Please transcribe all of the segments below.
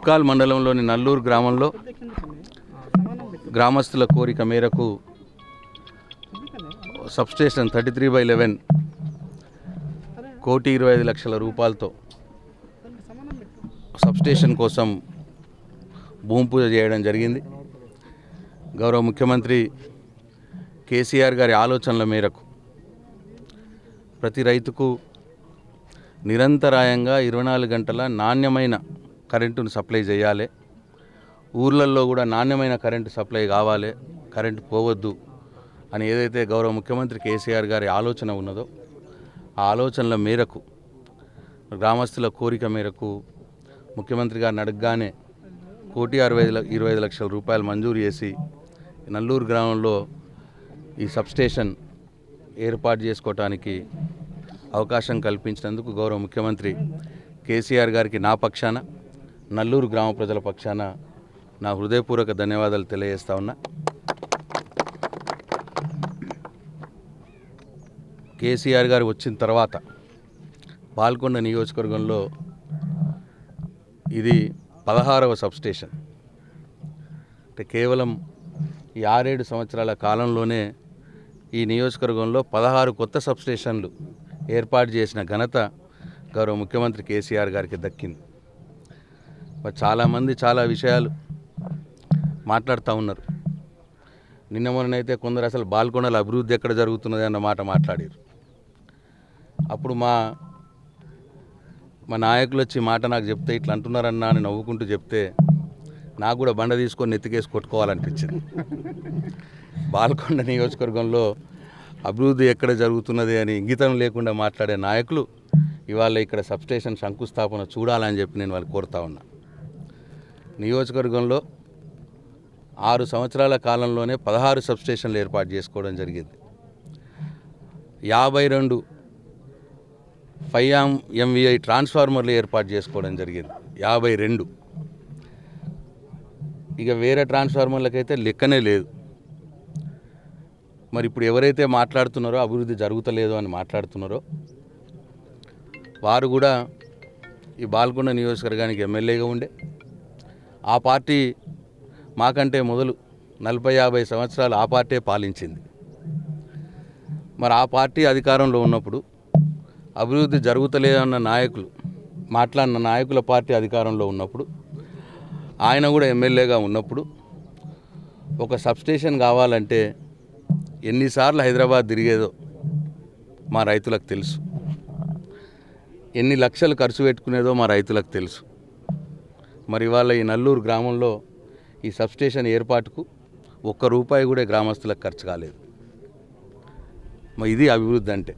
జుబ్కాల్ మండలంలోని నల్లూరు గ్రామంలో గ్రామస్తుల కోరిక మేరకు substation thirty three by eleven కోటి ఇరవై ఐదు లక్షల రూపాయలతో సబ్స్టేషన్ కోసం భూమి పూజ చేయడం జరిగింది గౌరవ ముఖ్యమంత్రి కేసీఆర్ గారి ఆలోచనల మేరకు ప్రతి రైతుకు నిరంతరాయంగా ఇరవై నాలుగు గంటల నాణ్యమైన కరెంటును సప్లై చేయాలి ఊర్లల్లో కూడా నాణ్యమైన కరెంటు సప్లై కావాలి కరెంటు పోవద్దు అని ఏదైతే గౌరవ ముఖ్యమంత్రి కేసీఆర్ గారి ఆలోచన ఉన్నదో ఆ ఆలోచనల మేరకు గ్రామస్తుల కోరిక మేరకు ముఖ్యమంత్రి గారిని అడగగానే కోటి అరవై ఐదు ల- ఇరవై ఐదు లక్షల రూపాయలు మంజూరు చేసి నల్లూరు గ్రామంలో ఈ సబ్స్టేషన్ ఏర్పాటు చేసుకోవటానికి అవకాశం కల్పించినందుకు గౌరవ ముఖ్యమంత్రి కేసీఆర్ గారికి నా పక్షాన నల్లూరు గ్రామ ప్రజల పక్షాన నా హృదయపూర్వక ధన్యవాదాలు తెలియజేస్తా ఉన్నా కేసీఆర్ గారు వచ్చిన తర్వాత పాల్కొండ నియోజకవర్గంలో ఇది పదహారవ సబ్స్టేషన్ అంటే కేవలం ఈ ఆరేడు సంవత్సరాల కాలంలోనే ఈ నియోజకవర్గంలో పదహారు కొత్త సబ్స్టేషన్లు ఏర్పాటు చేసిన ఘనత గౌరవ ముఖ్యమంత్రి కేసీఆర్ గారికి దక్కింది మరి చాలామంది చాలా విషయాలు మాట్లాడుతూ ఉన్నారు నిన్న మొన్ననైతే కొందరు అసలు బాల్కొండల అభివృద్ధి ఎక్కడ జరుగుతున్నది అన్న మాట మాట్లాడారు అప్పుడు మా మా నాయకులు వచ్చి ఈ మాట నాకు చెప్తే ఇట్లా అంటున్నారన్నా అని నవ్వుకుంటూ చెప్తే నాకు కూడా బండ తీసుకొని నెత్తికేసి కొట్టుకోవాలనిపించింది బాల్కొండ నియోజకవర్గంలో అభివృద్ధి ఎక్కడ జరుగుతున్నది అని ఇంగితం లేకుండా మాట్లాడే నాయకులు ఇవాళ ఇక్కడ సబ్స్టేషన్ శంకుస్థాపన చూడాలని చెప్పి నేను వాళ్ళు కోరుతా ఉన్నా నియోజకవర్గంలో ఆరు సంవత్సరాల కాలంలోనే పదహారు సబ్స్టేషన్లు ఏర్పాటు చేసుకోవడం జరిగింది యాభై రెండు ఫైవ్ ఎం ఎంవిఐ ట్రాన్స్ఫార్మర్లు ఏర్పాటు చేసుకోవడం జరిగింది యాభై రెండు ఇక వేరే ట్రాన్స్ఫార్మర్లకైతే లెక్కనే లేదు మరి ఇప్పుడు ఎవరైతే మాట్లాడుతున్నారో అభివృద్ధి జరుగుతలేదు అని మాట్లాడుతున్నారో వారు కూడా ఈ బాల్కొండ నియోజకవర్గానికి ఎమ్మెల్యేగా ఉండే ఆ పార్టీ మాకంటే మొదలు నలభై యాభై సంవత్సరాలు ఆ పార్టీ పాలించింది మరి ఆ పార్టీ అధికారంలో ఉన్నప్పుడు అభివృద్ధి జరుగుతలేదన్న నాయకులు మాట్లాడిన నాయకుల పార్టీ అధికారంలో ఉన్నప్పుడు ఆయన కూడా ఎమ్మెల్యేగా ఉన్నప్పుడు ఒక సబ్స్టేషన్ కావాలంటే ఎన్నిసార్లు హైదరాబాద్ తిరిగేదో మా రైతులకు తెలుసు ఎన్ని లక్షలు ఖర్చు పెట్టుకునేదో మా రైతులకు తెలుసు మరి ఇవాళ ఈ నల్లూరు గ్రామంలో ఈ సబ్స్టేషన్ ఏర్పాటుకు ఒక్క రూపాయి కూడా గ్రామస్తులకు ఖర్చు కాలేదు మరి ఇది అభివృద్ధి అంటే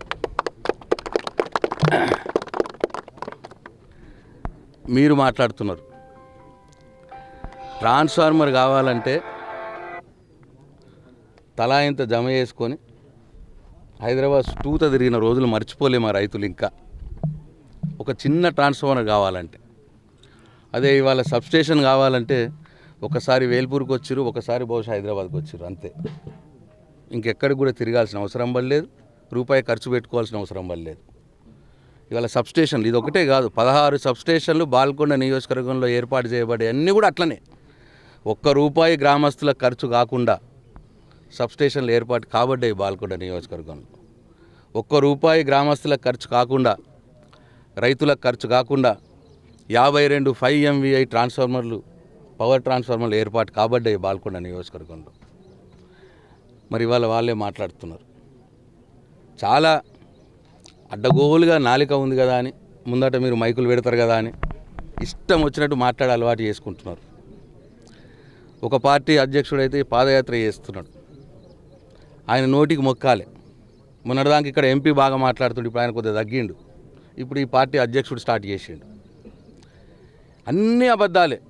మీరు మాట్లాడుతున్నారు ట్రాన్స్ఫార్మర్ కావాలంటే తలా ఇంత జమ చేసుకొని హైదరాబాద్ చుట్టూత తిరిగిన రోజులు మర్చిపోలే మా రైతులు ఇంకా ఒక చిన్న ట్రాన్స్ఫార్మర్ కావాలంటే అదే ఇవాళ సబ్స్టేషన్ కావాలంటే ఒకసారి వేల్పూర్కి వచ్చిరు ఒకసారి బహుశా హైదరాబాద్కి వచ్చిరు అంతే ఇంకెక్కడికి కూడా తిరగాల్సిన అవసరం పడలేదు రూపాయి ఖర్చు పెట్టుకోవాల్సిన అవసరం పడలేదు ఇవాళ సబ్స్టేషన్లు ఇది ఒకటే కాదు పదహారు సబ్స్టేషన్లు బాల్కొండ నియోజకవర్గంలో ఏర్పాటు చేయబడే అన్నీ కూడా అట్లనే ఒక్క రూపాయి గ్రామస్తుల ఖర్చు కాకుండా సబ్స్టేషన్లు ఏర్పాటు కాబడ్డాయి బాల్కొండ నియోజకవర్గంలో ఒక్క రూపాయి గ్రామస్తుల ఖర్చు కాకుండా రైతులకు ఖర్చు కాకుండా యాభై రెండు ఫైవ్ ఎంవిఐ ట్రాన్స్ఫార్మర్లు పవర్ ట్రాన్స్ఫార్మర్లు ఏర్పాటు కాబడ్డాయి బాల్కొండ నియోజకవర్గంలో మరి ఇవాళ వాళ్ళే మాట్లాడుతున్నారు చాలా అడ్డగోలుగా నాలిక ఉంది కదా అని ముందట మీరు మైకులు పెడతారు కదా అని ఇష్టం వచ్చినట్టు మాట్లాడే అలవాటు చేసుకుంటున్నారు ఒక పార్టీ అధ్యక్షుడైతే పాదయాత్ర చేస్తున్నాడు ఆయన నోటికి మొక్కాలి మొన్నటిదాకా ఇక్కడ ఎంపీ బాగా మాట్లాడుతుండే ఇప్పుడు ఆయన కొద్దిగా తగ్గిండు ఇప్పుడు ఈ పార్టీ అధ్యక్షుడు స్టార్ట్ చేసిండు అన్నీ అబద్ధాలే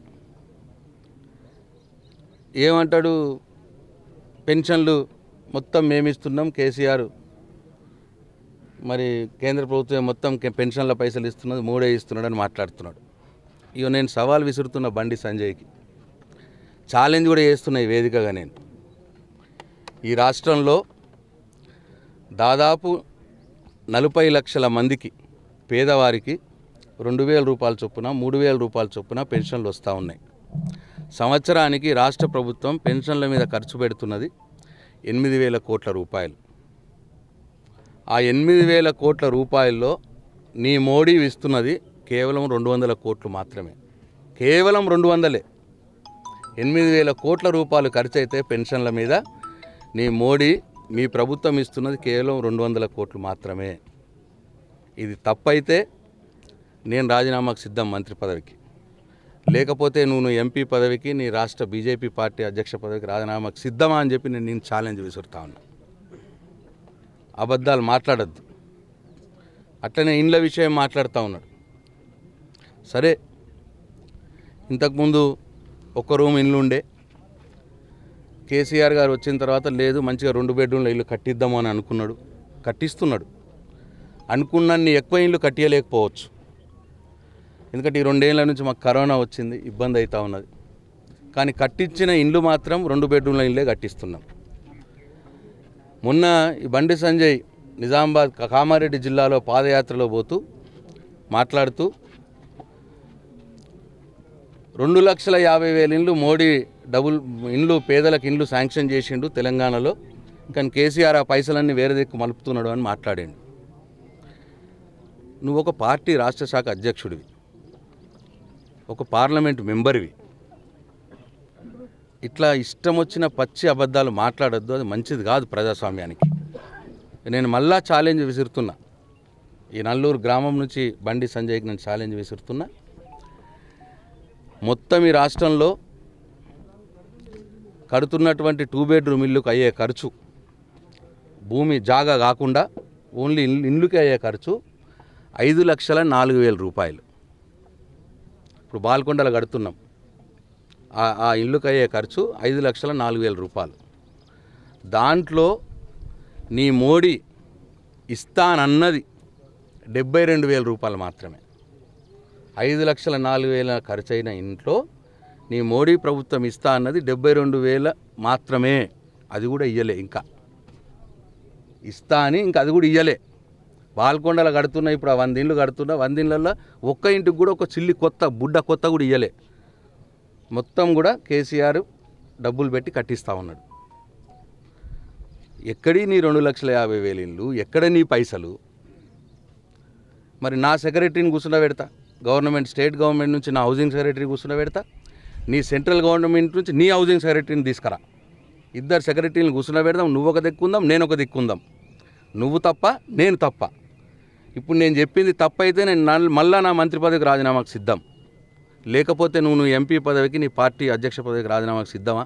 ఏమంటాడు పెన్షన్లు మొత్తం మేమిస్తున్నాం కేసీఆర్ మరి కేంద్ర ప్రభుత్వం మొత్తం కే- పెన్షన్ల పైసలు ఇస్తున్నది మూడే ఇస్తున్నాడు అని మాట్లాడుతున్నాడు ఇక నేను సవాల్ విసురుతున్న బండి సంజయ్కి ఛాలెంజ్ కూడా చేస్తున్నా ఈ వేదికగా నేను ఈ రాష్ట్రంలో దాదాపు నలభై లక్షల మందికి పేదవారికి రెండు వేల రూపాయల చొప్పున మూడు వేల రూపాయల చొప్పున పెన్షన్లు వస్తూ ఉన్నాయి సంవత్సరానికి రాష్ట్ర ప్రభుత్వం పెన్షన్ల మీద ఖర్చు పెడుతున్నది ఎనిమిది వేల కోట్ల రూపాయలు ఆ ఎనిమిది వేల కోట్ల రూపాయల్లో నీ మోడీ ఇస్తున్నది కేవలం రెండు వందల కోట్లు మాత్రమే కేవలం రెండు వందలే ఎనిమిది వేల కోట్ల రూపాయలు ఖర్చు అయితే పెన్షన్ల మీద నీ మోడీ మీ ప్రభుత్వం ఇస్తున్నది కేవలం రెండు వందల కోట్లు మాత్రమే ఇది తప్పైతే నేను రాజీనామాకు సిద్ధం మంత్రి పదవికి లేకపోతే నువ్వు ఎంపీ పదవికి నీ రాష్ట్ర బీజేపీ పార్టీ అధ్యక్ష పదవికి రాజీనామాకు సిద్ధమా అని చెప్పి నేను నేను ఛాలెంజ్ విసురుతా ఉన్నా అబద్ధాలు మాట్లాడద్దు అట్లనే ఇండ్ల విషయం మాట్లాడుతూ ఉన్నాడు సరే ఇంతకుముందు ఒక్క రూమ్ ఇల్లు ఉండే కేసీఆర్ గారు వచ్చిన తర్వాత లేదు మంచిగా రెండు బెడ్రూమ్ల ఇల్లు కట్టిద్దాము అని అనుకున్నాడు కట్టిస్తున్నాడు అనుకున్నన్ని ఎక్కువ ఇల్లు కట్టియలేకపోవచ్చు ఎందుకంటే ఈ రెండేళ్ల నుంచి మాకు కరోనా వచ్చింది ఇబ్బంది అవుతా ఉన్నది కానీ కట్టించిన ఇండ్లు మాత్రం రెండు బెడ్రూమ్ల ఇల్లే కట్టిస్తున్నాం మొన్న ఈ బండి సంజయ్ నిజామాబాద్ కా- కామారెడ్డి జిల్లాలో పాదయాత్రలో పోతూ మాట్లాడుతూ రెండు లక్షల యాభై వేల ఇండ్లు మోడీ డబుల్ ఇండ్లు పేదలకు ఇండ్లు శాంక్షన్ చేసిండు తెలంగాణలో కానీ కేసీఆర్ ఆ పైసలన్నీ వేరే దిక్కు మలుపుతున్నాడు అని మాట్లాడాడు నువ్వు ఒక పార్టీ రాష్ట్ర శాఖ అధ్యక్షుడివి ఒక పార్లమెంట్ మెంబర్వి ఇట్లా ఇష్టం వచ్చిన పచ్చి అబద్ధాలు మాట్లాడొద్దు అది మంచిది కాదు ప్రజాస్వామ్యానికి నేను మళ్ళా ఛాలెంజ్ విసురుతున్నా ఈ నల్లూరు గ్రామం నుంచి బండి సంజయ్కి నేను ఛాలెంజ్ విసురుతున్నా మొత్తం ఈ రాష్ట్రంలో కడుతున్నటువంటి టూ బెడ్రూమ్ ఇల్లుకు అయ్యే ఖర్చు భూమి జాగా కాకుండా ఓన్లీ ఇల్లు ఇండ్లుకి అయ్యే ఖర్చు ఐదు లక్షల నాలుగు వేల రూపాయలు ఇప్పుడు బాల్కొండలు కడుతున్నాం ఆ- ఆ ఇల్లుకి అయ్యే ఖర్చు ఐదు లక్షల నాలుగు వేల రూపాయలు దాంట్లో నీ మోడీ ఇస్తానన్నది డెబ్బై రెండు వేల రూపాయలు మాత్రమే ఐదు లక్షల నాలుగు వేల ఖర్చు అయిన ఇంట్లో నీ మోడీ ప్రభుత్వం ఇస్తా అన్నది డెబ్బై రెండు వేల మాత్రమే అది కూడా ఇయ్యలే ఇంకా ఇస్తా అని ఇంకా అది కూడా ఇయ్యలే బాల్కొండలు కడుతున్నా ఇప్పుడు ఆ వంద ఇండ్లు కడుతున్నా వంద ఇండ్లలో ఒక్క ఇంటికి కూడా ఒక చిల్లి కొత్త బుడ్డ కొత్త కూడా ఇయ్యలే మొత్తం కూడా కేసీఆర్ డబ్బులు పెట్టి కట్టిస్తా ఉన్నాడు ఎక్కడి నీ రెండు లక్షల యాభై వేలు ఇండ్లు ఎక్కడ నీ పైసలు మరి నా సెక్రటరీని కూర్చుండ పెడతా గవర్నమెంట్ స్టేట్ గవర్నమెంట్ నుంచి నా హౌసింగ్ సెక్రటరీ కూర్చుండ పెడతా నీ సెంట్రల్ గవర్నమెంట్ నుంచి నీ హౌసింగ్ సెక్రటరీని తీసుకురా ఇద్దరు సెక్రటరీని కూర్చుండ పెడదాం నువ్వు ఒక దిక్కుందాం నేను ఒక దిక్కుందాం నువ్వు తప్ప నేను తప్ప ఇప్పుడు నేను చెప్పింది తప్పైతే నేను నల్- మళ్ళా నా మంత్రి పదవికి రాజీనామాకు సిద్ధం లేకపోతే నువ్వు నువ్వు ఎంపీ పదవికి నీ పార్టీ అధ్యక్ష పదవికి రాజీనామాకు సిద్ధమా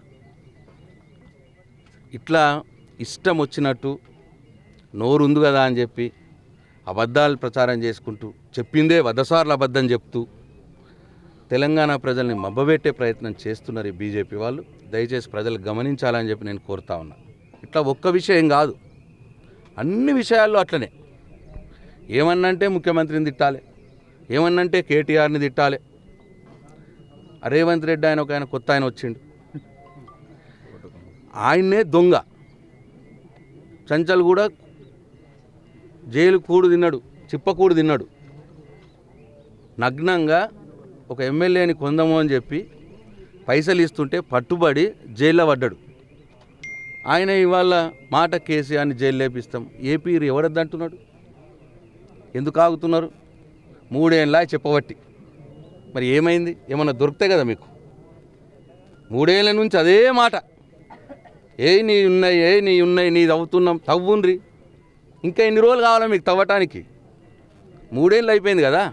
ఇట్లా ఇష్టం వచ్చినట్టు నోరు ఉంది కదా అని చెప్పి అబద్ధాలు ప్రచారం చేసుకుంటూ చెప్పిందే వదసార్లు అబద్ధం చెప్తూ తెలంగాణ ప్రజల్ని మబ్బబెట్టే ప్రయత్నం చేస్తున్నారు ఈ బీజేపీ వాళ్ళు దయచేసి ప్రజలు గమనించాలని చెప్పి నేను కోరుతా ఉన్నా ఇట్లా ఒక్క విషయం కాదు అన్ని విషయాల్లో అట్లనే ఏమన్నంటే ముఖ్యమంత్రిని తిట్టాలి ఏమన్నంటే కేటీఆర్ని తిట్టాలి ఆ రేవంత్ రెడ్డి ఆయన ఒక ఆయన కొత్త ఆయన వచ్చిండు ఆయన్నే దొంగ చంచల్ కూడా జైలు కూడు తిన్నాడు చిప్పకూడు తిన్నాడు నగ్నంగా ఒక ఎమ్మెల్యేని కొందాము అని చెప్పి పైసలు ఇస్తుంటే పట్టుబడి జైల్లో పడ్డాడు ఆయన ఇవాళ మాట కేసీఆర్ని జైలు లేపిస్తాం ఏపీ ఎవరద్దు అంటున్నాడు ఎందుకు ఆగుతున్నారు మూడేళ్ళ చెప్పబట్టి మరి ఏమైంది ఏమన్నా దొరికితే కదా మీకు మూడేళ్ళ నుంచి అదే మాట ఏ నీ ఉన్నాయి ఏ నీ ఉన్నాయి నీ తవ్వుతున్నాం తవ్వుండ్రి ఇంకా ఎన్ని రోజులు కావాలా మీకు తవ్వటానికి మూడేళ్ళు అయిపోయింది కదా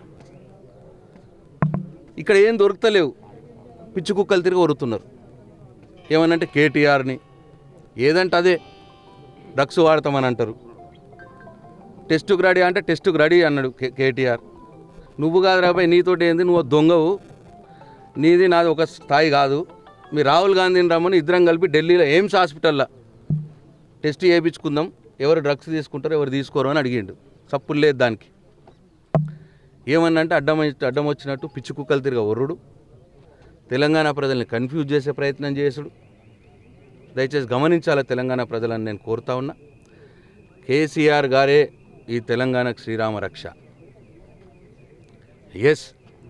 ఇక్కడ ఏం దొరుకుతలేవు పిచ్చి కుక్కలు తిరిగి వరుతున్నారు ఏమనంటే కేటీఆర్ని ఏదంటే అదే డ్రగ్స్ వాడతామని అంటారు టెస్టుకు రెడీ అంటే టెస్టుకు రెడీ అన్నాడు కే కేటీఆర్ నువ్వు కాదు రాబాయ్ నీతోటి ఏంది నువ్వు దొంగవు నీది నాది ఒక స్థాయి కాదు మీ రాహుల్ గాంధీని రమ్మని ఇద్దరం కలిపి ఢిల్లీలో ఎయిమ్స్ హాస్పిటల్లో టెస్ట్ చేయించుకుందాం ఎవరు డ్రగ్స్ తీసుకుంటారో ఎవరు తీసుకోరు అని అడిగిండు సప్పులు లేదు దానికి ఏమన్నంటే అడ్డం వచ్చి- అడ్డం వచ్చినట్టు పిచ్చి కుక్కలు తిరిగి ఒర్రుడు తెలంగాణ ప్రజల్ని కన్ఫ్యూజ్ చేసే ప్రయత్నం చేసుడు దయచేసి గమనించాలి తెలంగాణ ప్రజలని నేను కోరుతా ఉన్నా కేసీఆర్ గారే ఈ తెలంగాణకు శ్రీరామ రక్ష ఎస్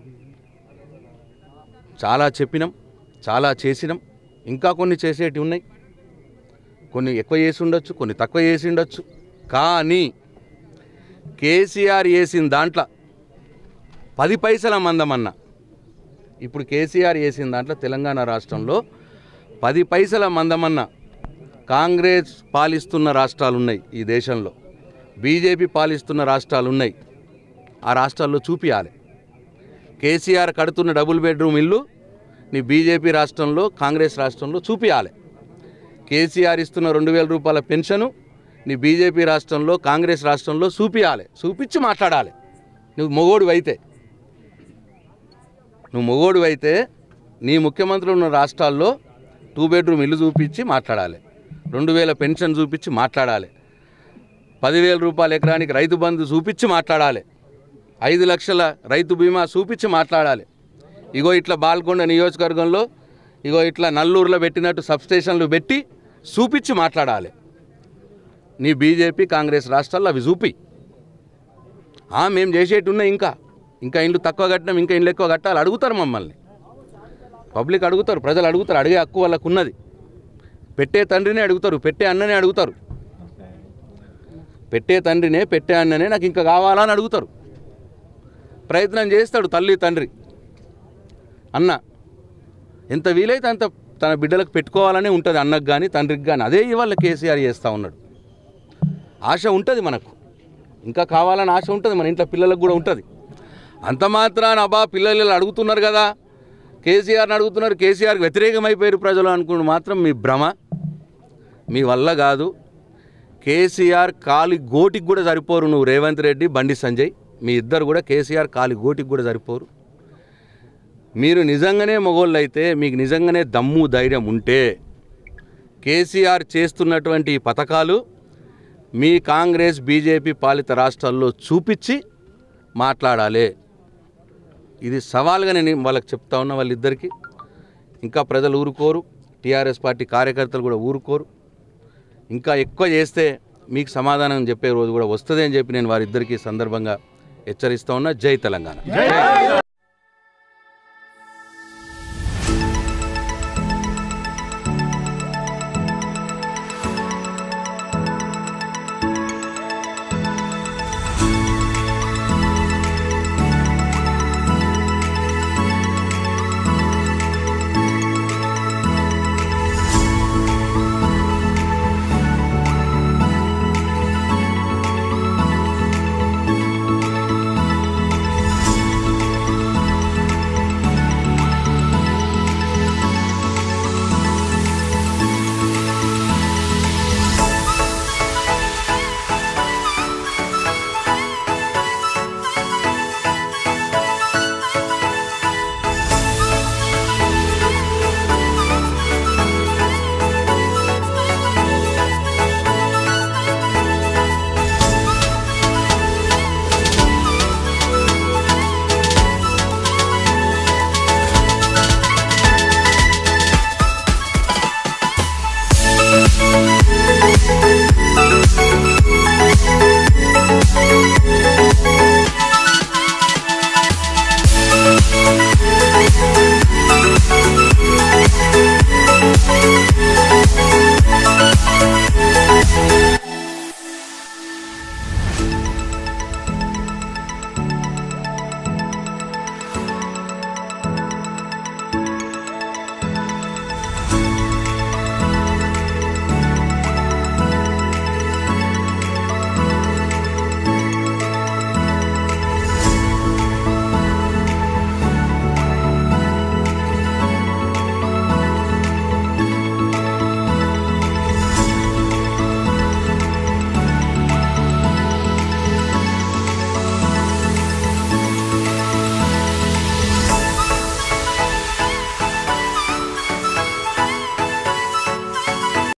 చాలా చెప్పినాం చాలా చేసినాం ఇంకా కొన్ని చేసేటివి ఉన్నాయి కొన్ని ఎక్కువ చేసి ఉండొచ్చు కొన్ని తక్కువ చేసి ఉండొచ్చు కానీ కేసీఆర్ వేసిన దాంట్లో పది పైసల మందమన్నా ఇప్పుడు కేసీఆర్ వేసిన దాంట్లో తెలంగాణ రాష్ట్రంలో పది పైసల మందమన్న కాంగ్రెస్ పాలిస్తున్న రాష్ట్రాలు ఉన్నాయి ఈ దేశంలో బీజేపీ పాలిస్తున్న రాష్ట్రాలు ఉన్నాయి ఆ రాష్ట్రాల్లో చూపియాలి కేసీఆర్ కడుతున్న డబుల్ బెడ్రూమ్ ఇల్లు నీ బీజేపీ రాష్ట్రంలో కాంగ్రెస్ రాష్ట్రంలో చూపియాలి కేసీఆర్ ఇస్తున్న రెండు వేల రూపాయల పెన్షను నీ బీజేపీ రాష్ట్రంలో కాంగ్రెస్ రాష్ట్రంలో చూపియాలి చూపించి మాట్లాడాలి నువ్వు మొగోడు అయితే నువ్వు మొగోడు అయితే నీ ముఖ్యమంత్రులు ఉన్న రాష్ట్రాల్లో టూ బెడ్రూమ్ ఇల్లు చూపించి మాట్లాడాలి రెండు వేల పెన్షన్ చూపించి మాట్లాడాలి పదివేల రూపాయల ఎకరానికి రైతు బంధు చూపించి మాట్లాడాలి ఐదు లక్షల రైతు బీమా చూపించి మాట్లాడాలి ఇగో ఇట్లా బాల్కొండ నియోజకవర్గంలో ఇగో ఇట్లా నల్లూరులో పెట్టినట్టు సబ్స్టేషన్లు పెట్టి చూపించి మాట్లాడాలి నీ బీజేపీ కాంగ్రెస్ రాష్ట్రాల్లో అవి చూపి ఆ, మేము చేసేటి ఉన్నాయి ఇంకా ఇంకా ఇండ్లు తక్కువ కట్టినాం ఇంకా ఇండ్లు ఎక్కువ కట్టాలి అడుగుతారు మమ్మల్ని పబ్లిక్ అడుగుతారు ప్రజలు అడుగుతారు అడిగే హక్కు వాళ్ళకు ఉన్నది పెట్టే తండ్రినే అడుగుతారు పెట్టే అన్ననే అడుగుతారు పెట్టే తండ్రినే పెట్టే అన్ననే నాకు ఇంకా కావాలా అని అడుగుతారు ప్రయత్నం చేస్తాడు తల్లి తండ్రి అన్న ఎంత వీలైతే అంత తన బిడ్డలకు పెట్టుకోవాలనే ఉంటుంది అన్నకు కానీ తండ్రికి కానీ అదే ఇవాళ కేసీఆర్ చేస్తూ ఉన్నాడు ఆశ ఉంటుంది మనకు ఇంకా కావాలని ఆశ ఉంటుంది మన ఇంట్లో పిల్లలకు కూడా ఉంటుంది అంత మాత్రాన అబ్బా పిల్లలు ఇలా అడుగుతున్నారు కదా కేసీఆర్ని అడుగుతున్నారు కేసీఆర్కి వ్యతిరేకమైపోయారు ప్రజలు అనుకుని మాత్రం మీ భ్రమ మీ వల్ల కాదు కేసీఆర్ కాలి గోటికి కూడా సరిపోరు నువ్వు రేవంత్ రెడ్డి బండి సంజయ్ మీ ఇద్దరు కూడా కేసీఆర్ కాలి గోటికి కూడా సరిపోరు మీరు నిజంగానే మొగోళ్ళు అయితే మీకు నిజంగానే దమ్ము ధైర్యం ఉంటే కేసీఆర్ చేస్తున్నటువంటి ఈ పథకాలు మీ కాంగ్రెస్ బీజేపీ పాలిత రాష్ట్రాల్లో చూపించి మాట్లాడాలి ఇది సవాల్గా నేను వాళ్ళకి చెప్తా ఉన్నా వాళ్ళిద్దరికీ ఇంకా ప్రజలు ఊరుకోరు టీఆర్ఎస్ పార్టీ కార్యకర్తలు కూడా ఊరుకోరు ఇంకా ఎక్కువ చేస్తే మీకు సమాధానం చెప్పే రోజు కూడా వస్తుంది అని చెప్పి నేను వారిద్దరికీ సందర్భంగా హెచ్చరిస్తా ఉన్నా జై తెలంగాణ